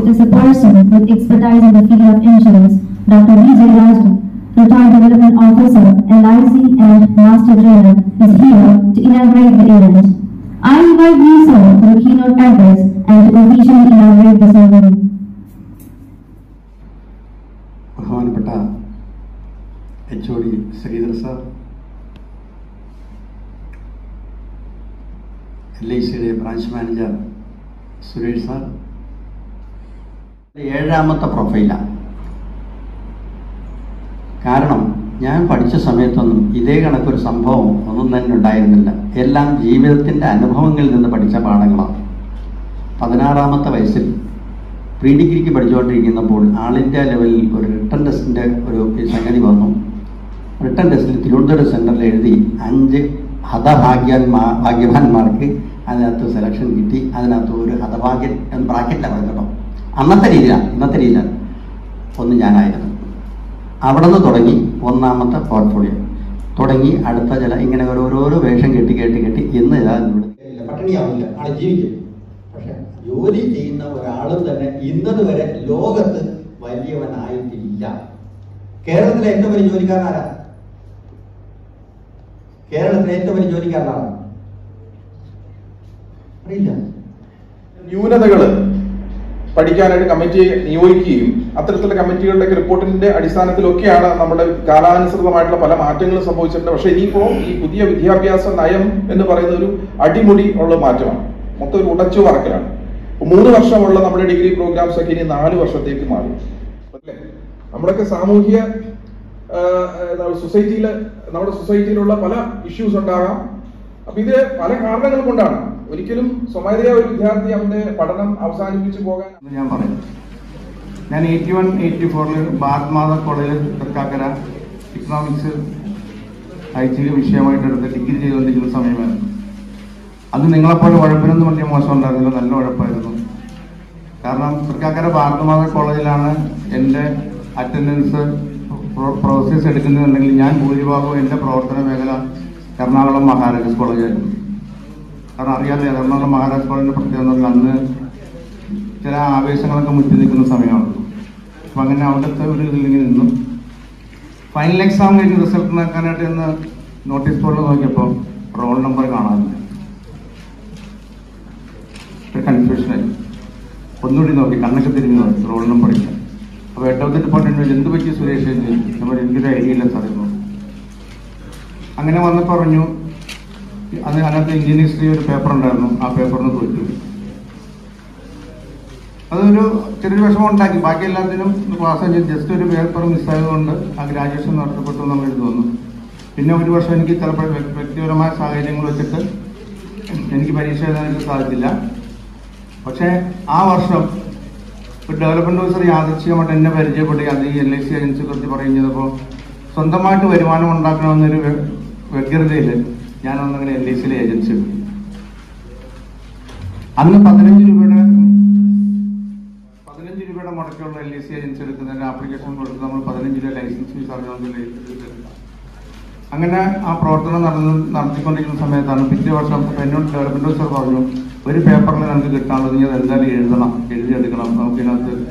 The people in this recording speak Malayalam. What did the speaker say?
is a person with expertise in the field of insurance, Dr. V. J. Rajan, retired development officer, LIC and master trainer, is here to inaugurate the event. I invite you, sir, for the keynote address and to officially inaugurate the ceremony. ബഹുമാനപ്പെട്ട H O D Sreedhar sir L I സിയുടെ ബ്രാഞ്ച് മാനേജർ സുരേഷ് സാർ ഏഴാമത്തെ പ്രൊഫൈലാണ് കാരണം ഞാൻ പഠിച്ച സമയത്തൊന്നും ഇതേ കണക്കൊരു സംഭവം ഒന്നും തന്നെ ഉണ്ടായിരുന്നില്ല എല്ലാം ജീവിതത്തിൻ്റെ അനുഭവങ്ങളിൽ നിന്ന് പഠിച്ച പാഠങ്ങളാണ് പതിനാറാമത്തെ വയസ്സിൽ പ്രീ ഡിഗ്രിക്ക് പഠിച്ചുകൊണ്ടിരിക്കുന്നപ്പോൾ ആൾ ഇന്ത്യ ലെവലിൽ ഒരു റിട്ടേൺ ടെസ്റ്റിൻ്റെ ഒരു സംഗതി വന്നു റിട്ടേൺ ടെസ്റ്റിൽ തിരുവനന്തപുരം സെൻറ്ററിൽ എഴുതി അഞ്ച് ഹതഭാഗ്യന്മാ ഭാഗ്യവാന്മാർക്ക് അതിനകത്ത് സെലക്ഷൻ കിട്ടി അതിനകത്ത് ഒരു ഹതഭാഗ്യൻ എന്ന് ബ്രാക്കറ്റിലാണ് പറയുന്നത് കേട്ടോ അന്നത്തെ രീതിയിലാണ് ഇന്നത്തെ രീതിയിലാണ് ഒന്ന് ഞാനായിരുന്നു അവിടെ നിന്ന് തുടങ്ങി ഒന്നാമത്തെ പോർട്ട്ഫോളിയോ തുടങ്ങി അടുത്ത ചില ഇങ്ങനെ ഓരോരോ വേഷം കെട്ടി കെട്ടി കെട്ടി ഇന്ന് ഇതാ ഇവിടെ പട്ടിണിയാവില്ല ആളെ ജീവിക്കും പക്ഷെ ജോലി ചെയ്യുന്ന ഒരാളും തന്നെ ഇന്നത് വരെ ലോകത്ത് വലിയവനായിട്ടില്ല കേരളത്തിലെ ഏറ്റവും വലിയ ജോലിക്കാരനാരാ കേരളത്തിലെ ഏറ്റവും വലിയ ജോലിക്കാരനാണ് അറിയില്ല ന്യൂനതകള് പഠിക്കാനായിട്ട് കമ്മിറ്റിയെ നിയോഗിക്കുകയും അത്തരത്തിലുള്ള കമ്മിറ്റികളുടെ റിപ്പോർട്ടിന്റെ അടിസ്ഥാനത്തിലൊക്കെയാണ് നമ്മുടെ കാലാനുസൃതമായിട്ടുള്ള പല മാറ്റങ്ങളും സംഭവിച്ചിട്ടുണ്ട് പക്ഷെ ഇനിയിപ്പോ ഈ പുതിയ വിദ്യാഭ്യാസ നയം എന്ന് പറയുന്ന ഒരു അടിമുടി ഉള്ള മാറ്റമാണ് മൊത്തം ഒരു ഉടച്ചു പറക്കലാണ് ഇപ്പൊ മൂന്ന് വർഷമുള്ള നമ്മുടെ ഡിഗ്രി പ്രോഗ്രാംസ് ഒക്കെ ഇനി നാല് വർഷത്തേക്ക് മാറി അല്ലേ നമ്മുടെയൊക്കെ സാമൂഹ്യ സൊസൈറ്റിയിൽ നമ്മുടെ സൊസൈറ്റിയിലുള്ള പല ഇഷ്യൂസ് ഉണ്ടാകാം അപ്പൊ ഇത് പല കാരണങ്ങൾ കൊണ്ടാണ് ഒരിക്കലും സ്വമേധയാ ഒരു വിദ്യാർത്ഥി അവന്റെ പഠനം അവസാനിപ്പിച്ചു പോകാൻ എന്ന് ഞാൻ പറയും ഞാൻ എയ്റ്റി വൺ എയ്റ്റി ഫോറിൽ ഭാരത് മാതാ കോളേജിൽ തൃക്കാക്കര ഇക്കണോമിക്സ് ഐച്ഛിക വിഷയമായിട്ട് എടുത്ത് ഡിഗ്രി ചെയ്തുകൊണ്ടിരിക്കുന്ന സമയമായിരുന്നു അത് നിങ്ങളെപ്പോലെ ഉഴപ്പിനൊന്നും വലിയ മോശം ഉണ്ടായിരുന്നില്ല നല്ല ഉഴപ്പായിരുന്നു കാരണം തൃക്കാക്കര ഭാരത് മാതാ കോളേജിലാണ് എൻ്റെ അറ്റൻഡൻസ് പ്രോസസ് എടുക്കുന്നതെന്നുണ്ടെങ്കിൽ ഞാൻ ഭൂരിഭാഗവും എൻ്റെ പ്രവർത്തന മേഖല എറണാകുളം മഹാരാജാസ് കോളേജായിരുന്നു കാരണം അറിയാതെ എറണാകുളം മഹാരാജ് കോളേജിന്റെ പ്രത്യേകത എന്ന് പറഞ്ഞാൽ അന്ന് ചില ആവേശങ്ങളൊക്കെ മുറ്റി നിൽക്കുന്ന സമയമാണ് അപ്പം അങ്ങനെ അവിടുത്തെ ഒരു ഇതിലിങ്ങനെ നിന്നു ഫൈനൽ എക്സാം കഴിഞ്ഞ് റിസൾട്ട് നോക്കാനായിട്ട് ഇന്ന് നോട്ടീസ് ബോർഡിൽ നോക്കിയപ്പോൾ റോൾ നമ്പർ കാണാനില്ല ഒരു കൺഫ്യൂഷനായി ഒന്നുകൂടി നോക്കി കണ്ണൊക്കെ തിരിഞ്ഞു നോക്കി റോൾ നമ്പർ ഇല്ല അപ്പോൾ എട്ടാമത്തെ ഡിപ്പാർട്ട്മെന്റ് എന്ത് പറ്റി സുരേഷ് എന്ന് ചോദിച്ചു നമ്മൾ എനിക്കൊരു ഐഡിയ ഇല്ല സാർ എന്ന് അങ്ങനെ വന്നപ്പോൾ പറഞ്ഞു അത് അതിനകത്ത് ഇന്ത്യൻ ഹിസ്റ്ററി ഒരു പേപ്പർ ഉണ്ടായിരുന്നു ആ പേപ്പറിന് തോറ്റു അതൊരു ചെറിയൊരു വിഷമം ഉണ്ടാക്കി ബാക്കി എല്ലാത്തിനും പാസ് ചെയ്ത് ജസ്റ്റ് ഒരു പേപ്പർ മിസ്സായതുകൊണ്ട് ആ ഗ്രാജുവേഷൻ നഷ്ടപ്പെട്ടു എന്നുള്ള എനിക്ക് തോന്നുന്നു പിന്നെ ഒരു വർഷം എനിക്ക് ചിലപ്പോൾ വ്യ- വ്യക്തിപരമായ സാഹചര്യങ്ങൾ വെച്ചിട്ട് എനിക്ക് പരീക്ഷ എഴുതാൻ എനിക്ക് സാധിച്ചില്ല പക്ഷേ ആ വർഷം ഒരു ഡെവലപ്മെന്റ് ഓഫീസർ യാദൃച്ഛികമായിട്ട് എന്നെ പരിചയപ്പെടുകയും അത് ഈ എൽ ഐ സി ഏജൻസിയെ കുറിച്ച് പറയുകയും ചെയ്തപ്പോൾ സ്വന്തമായിട്ട് വരുമാനം ഉണ്ടാക്കണമെന്നൊരു വ്യ- വ്യഗ്രതയിൽ ഞാനൊന്നങ്ങനെ എൽ ഐ സിയിലെ ഏജൻസി എടുത്തു അന്ന് പതിനഞ്ച് രൂപയുടെ പതിനഞ്ച് രൂപയുടെ മുടക്കുള്ള എൽ ഐ സി ഏജൻസി എടുക്കുന്നതിന് ആപ്ലിക്കേഷൻ കൊടുത്ത് നമ്മൾ പതിനഞ്ച് രൂപ ലൈസൻസ് ഫീസ് അറിയണമെങ്കിൽ എടുക്കാം അങ്ങനെ ആ പ്രവർത്തനം നടന്ന് നടത്തിക്കൊണ്ടിരിക്കുന്ന സമയത്താണ് പിറ്റേ വർഷം എന്നോട് ഡെവലപ്മെന്റ് ഓഫീസർ പറഞ്ഞു ഒരു പേപ്പറിൽ നമുക്ക് കിട്ടാനുള്ളത് നീ അത് എന്തായാലും എഴുതണം എഴുതിയെടുക്കണം നമുക്ക് ഇതിനകത്ത്